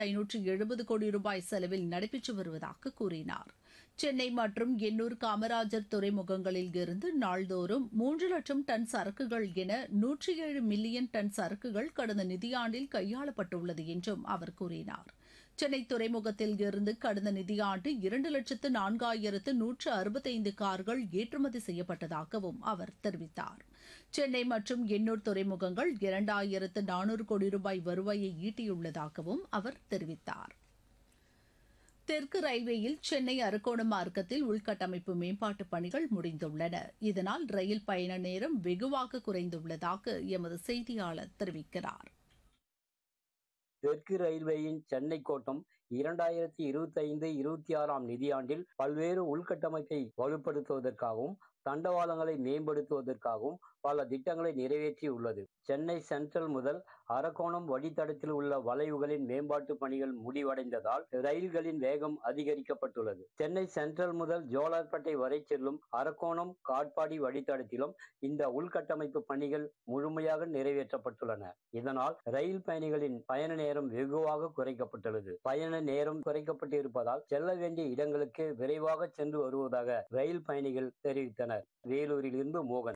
ஐநூற்று எழுபது கோடி ரூபாய் செலவில் நடைபெற்று வருவதாக கூறினார் சென்னை மற்றும் எண்ணூர் காமராஜர் துறைமுகங்களில் இருந்து நாள்தோறும் மூன்று லட்சம் டன் சரக்குகள் என நூற்றி ஏழு மில்லியன் டன் சரக்குகள் கடந்த நிதியாண்டில் கையாளப்பட்டுள்ளது என்றும் அவர் கூறினார் சென்னை துறைமுகத்தில் இருந்து கடந்த நிதியாண்டு இரண்டு லட்சத்து நான்காயிரத்து நூற்று அறுபத்தைந்து கார்கள் ஏற்றுமதி செய்யப்பட்டதாகவும் அவர் தெரிவித்தார் சென்னை மற்றும் எண்ணூர் துறைமுகங்கள் இரண்டாயிரத்து நானூறு கோடி ரூபாய் வருவாயை ஈட்டியுள்ளதாகவும் அவர் தெரிவித்தார் தெற்கு ரயில்வேயில் சென்னை அரக்கோணம் மார்க்கத்தில் உள்கட்டமைப்பு மேம்பாட்டு பணிகள் முடிந்துள்ளன இதனால் ரயில் பயண நேரம் வெகுவாக குறைந்துள்ளதாக எமது செய்தியாளர் தெரிவிக்கிறார் தெற்கு ரயில்வேயின் சென்னை கோட்டம் இரண்டாயிரத்தி இருபத்தி ஐந்து இருபத்தி ஆறாம் நிதியாண்டில் பல்வேறு உள்கட்டமைப்பை வலுப்படுத்துவதற்காகவும் தண்டவாளங்களை மேம்படுத்துவதற்காகவும் பல திட்டங்களை நிறைவேற்றியுள்ளது சென்னை சென்ட்ரல் முதல் அரக்கோணம் வழித்தடத்தில் உள்ள வளைவுகளின் மேம்பாட்டு பணிகள் முடிவடைந்ததால் ரயில்களின் வேகம் அதிகரிக்கப்பட்டுள்ளது சென்னை சென்ட்ரல் முதல் ஜோலார்பேட்டை வரை செல்லும் அரக்கோணம் காட்பாடி வழித்தடத்திலும் இந்த உள்கட்டமைப்பு பணிகள் முழுமையாக நிறைவேற்றப்பட்டுள்ளன இதனால் ரயில் பயணிகளின் பயண நேரம் வெகுவாக குறைக்கப்பட்டுள்ளது பயண நேரம் குறைக்கப்பட்டிருப்பதால் செல்ல வேண்டிய இடங்களுக்கு விரைவாக சென்று வருவதாக ரயில் பயணிகள் தெரிவித்தனர் வேலூரில் இருந்து மோகன்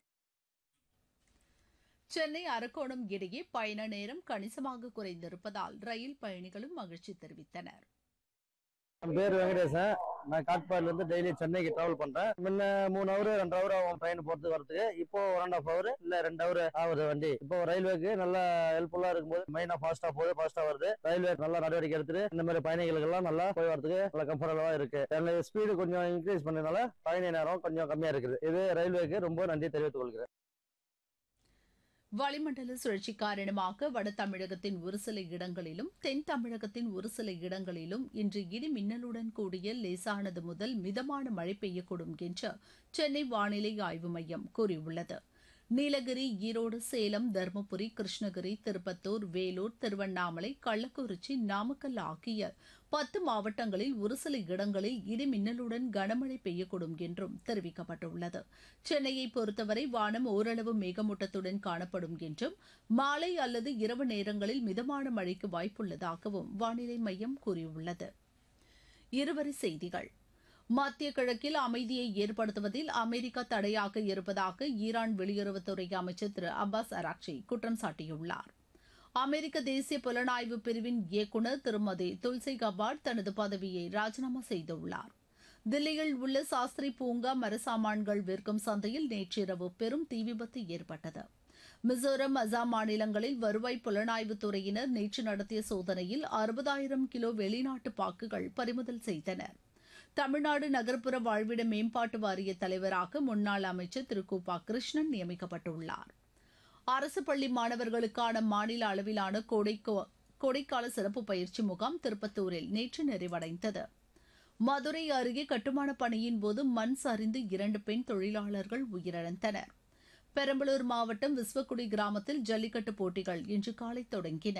சென்னை அரக்கோணம் இடையே பயண நேரம் கணிசமாக குறைந்திருப்பதால் ரயில் பயணிகளும் மகிழ்ச்சி தெரிவித்தனர் என் பேர் வெங்கடேசன் நான் காட்பாடில இருந்து டெய்லி சென்னைக்கு டிராவல் பண்றேன் முன்ன மூணு ஹவர் ரெண்டு ஹவர் ஆகும் ட்ரெயின் போறதுக்கு வரதுக்கு இப்போ ஒன் அண்ட் ஆஃப் ஹவர் இல்ல ரெண்டு ஹவர் ஆகுது வண்டி இப்போ ரயில்வேக்கு நல்லா ஹெல்ப்ஃபுல்லா இருக்கும்போது மெயினா ஃபாஸ்டா போகுது ஃபாஸ்டா வருது ரயில்வே நல்லா நடவடிக்கை எடுத்துட்டு இந்த மாதிரி பயணிகளுக்கு எல்லாம் நல்லா போய் வரதுக்கு நல்லா கம்ஃபர்டபுளா இருக்கு எனக்கு ஸ்பீடு கொஞ்சம் இன்க்ரீஸ் பண்ணதுனால பயண நேரம் கொஞ்சம் கம்மியா இருக்குது இது ரயில்வேக்கு ரொம்ப நன்றி தெரிவித்துக் கொள்கிறேன் வளிமண்டல சுழற்சி காரணமாக வட தமிழகத்தின் ஒரு சில இடங்களிலும் தென் தமிழகத்தின் ஒரு சில இடங்களிலும் இன்று இடி மின்னலுடன் கூடிய லேசானது முதல் மிதமான மழை பெய்யக்கூடும் என்று சென்னை வானிலை ஆய்வு மையம் கூறியுள்ளது நீலகிரி ஈரோடு சேலம் தருமபுரி கிருஷ்ணகிரி திருப்பத்தூர் வேலூர் திருவண்ணாமலை கள்ளக்குறிச்சி நாமக்கல் ஆகிய பத்து மாவட்டங்களில் ஒரு சில இடங்களில் இடி மின்னலுடன் கனமழை பெய்யக்கூடும் என்றும் தெரிவிக்கப்பட்டுள்ளது சென்னையை பொறுத்தவரை வானம் ஓரளவு மேகமூட்டத்துடன் காணப்படும் என்றும் மாலை அல்லது இரவு நேரங்களில் மிதமான மழைக்கு வாய்ப்புள்ளதாகவும் வானிலை மையம் கூறியுள்ளது இருவரி செய்திகள் மத்திய கிழக்கில் அமைதியை ஏற்படுத்துவதில் அமெரிக்கா தடையாக இருப்பதாக ஈரான் வெளியுறவுத்துறை அமைச்சர் திரு அப்பாஸ் அராக்சி குற்றம் சாட்டியுள்ளார் அமெரிக்க தேசிய புலனாய்வு பிரிவின் இயக்குநர் திருமதி துல்சி கபாட் தனது பதவியை ராஜினாமா செய்துள்ளார் தில்லியில் உள்ள சாஸ்திரி பூங்கா மரசாமான்கள் விற்கும் சந்தையில் நேற்றிரவு பெரும் தீ விபத்து ஏற்பட்டது மிசோரம் அசாம் மாநிலங்களில் வருவாய் புலனாய்வு துறையினர் நேற்று நடத்திய சோதனையில் அறுபதாயிரம் கிலோ வெளிநாட்டு பாக்குகள் பறிமுதல் செய்தனர் தமிழ்நாடு நகர்ப்புற வாழ்விட மேம்பாட்டு வாரிய தலைவராக முன்னாள் அமைச்சர் திரு கூபா கிருஷ்ணன் நியமிக்கப்பட்டுள்ளார் அரசு பள்ளி மாணவர்களுக்கான மாநில அளவிலான கோடைக்கோ- கோடைக்கால சிறப்பு பயிற்சி முகாம் திருப்பத்தூரில் நேற்று நிறைவடைந்தது மதுரை அருகே கட்டுமான பணியின் போது மண் சரிந்து இரண்டு பெண் தொழிலாளர்கள் உயிரிழந்தனர் பெரம்பலூர் மாவட்டம் விஸ்வக்குடி கிராமத்தில் ஜல்லிக்கட்டு போட்டிகள் இன்று காலை தொடங்கின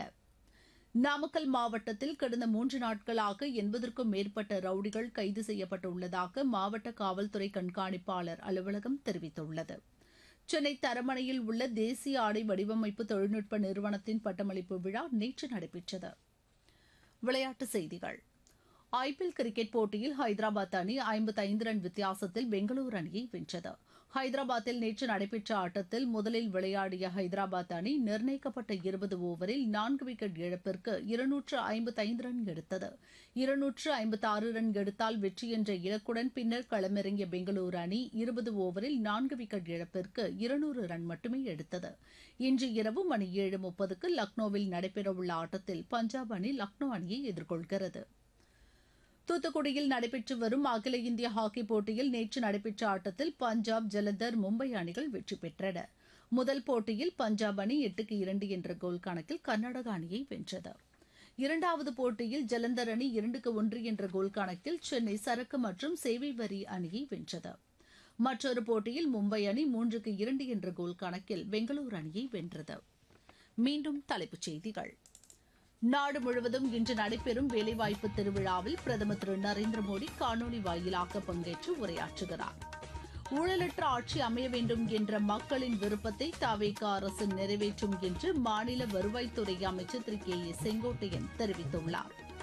நாமக்கல் மாவட்டத்தில் கடந்த மூன்று நாட்களாக எண்பதற்கும் மேற்பட்ட ரவுடிகள் கைது செய்யப்பட்டுள்ளதாக மாவட்ட காவல்துறை கண்காணிப்பாளர் அலுவலகம் தெரிவித்துள்ளது சென்னை தரமணையில் உள்ள தேசிய ஆடை வடிவமைப்பு தொழில்நுட்ப நிறுவனத்தின் பட்டமளிப்பு விழா நேற்று நடைபெற்றது விளையாட்டுச் செய்திகள் ஐபிஎல் கிரிக்கெட் போட்டியில் ஹைதராபாத் அணி ஐம்பத்தைந்து ரன் வித்தியாசத்தில் பெங்களூரு அணியை வென்றது ஹைதராபாத்தில் நேற்று நடைபெற்ற ஆட்டத்தில் முதலில் விளையாடிய ஹைதராபாத் அணி நிர்ணயிக்கப்பட்ட இருபது ஓவரில் நான்கு விக்கெட் இழப்பிற்கு இருநூற்று ஐம்பத்தைந்து ரன் எடுத்தது இருநூற்று ஐம்பத்தாறு ரன் எடுத்தால் வெற்றி என்ற இலக்குடன் பின்னர் களமிறங்கிய பெங்களூரு அணி இருபது ஓவரில் நான்கு விக்கெட் இழப்பிற்கு இருநூறு ரன் மட்டுமே எடுத்தது இன்று இரவு மணி ஏழு முப்பதுக்கு லக்னோவில் நடைபெறவுள்ள ஆட்டத்தில் பஞ்சாப் அணி லக்னோ அணியை எதிர்கொள்கிறது தூத்துக்குடியில் நடைபெற்று வரும் அகில இந்திய ஹாக்கி போட்டியில் நேற்று நடைபெற்ற ஆட்டத்தில் பஞ்சாப் ஜலந்தர் மும்பை அணிகள் வெற்றி பெற்றன முதல் போட்டியில் பஞ்சாப் அணி எட்டுக்கு இரண்டு என்ற கோல் கணக்கில் கர்நாடக அணியை வென்றது இரண்டாவது போட்டியில் ஜலந்தர் அணி இரண்டுக்கு ஒன்று என்ற கோல் கணக்கில் சென்னை சரக்கு மற்றும் சேவை வரி அணியை வென்றது மற்றொரு போட்டியில் மும்பை அணி மூன்றுக்கு இரண்டு என்ற கோல் கணக்கில் பெங்களூரு அணியை வென்றது மீண்டும் தலைப்புச் செய்திகள் நாடு முழுவதும் இன்று நடைபெறும் வேலைவாய்ப்பு திருவிழாவில் பிரதமர் திரு நரேந்திர மோடி காணொலி வாயிலாக பங்கேற்று உரையாற்றுகிறார் ஊழலற்ற ஆட்சி அமைய வேண்டும் என்ற மக்களின் விருப்பத்தை தாவேக அரசு நிறைவேற்றும் என்று மாநில வருவாய்த்துறை அமைச்சர் திரு கே ஏ செங்கோட்டையன் தெரிவித்துள்ளார்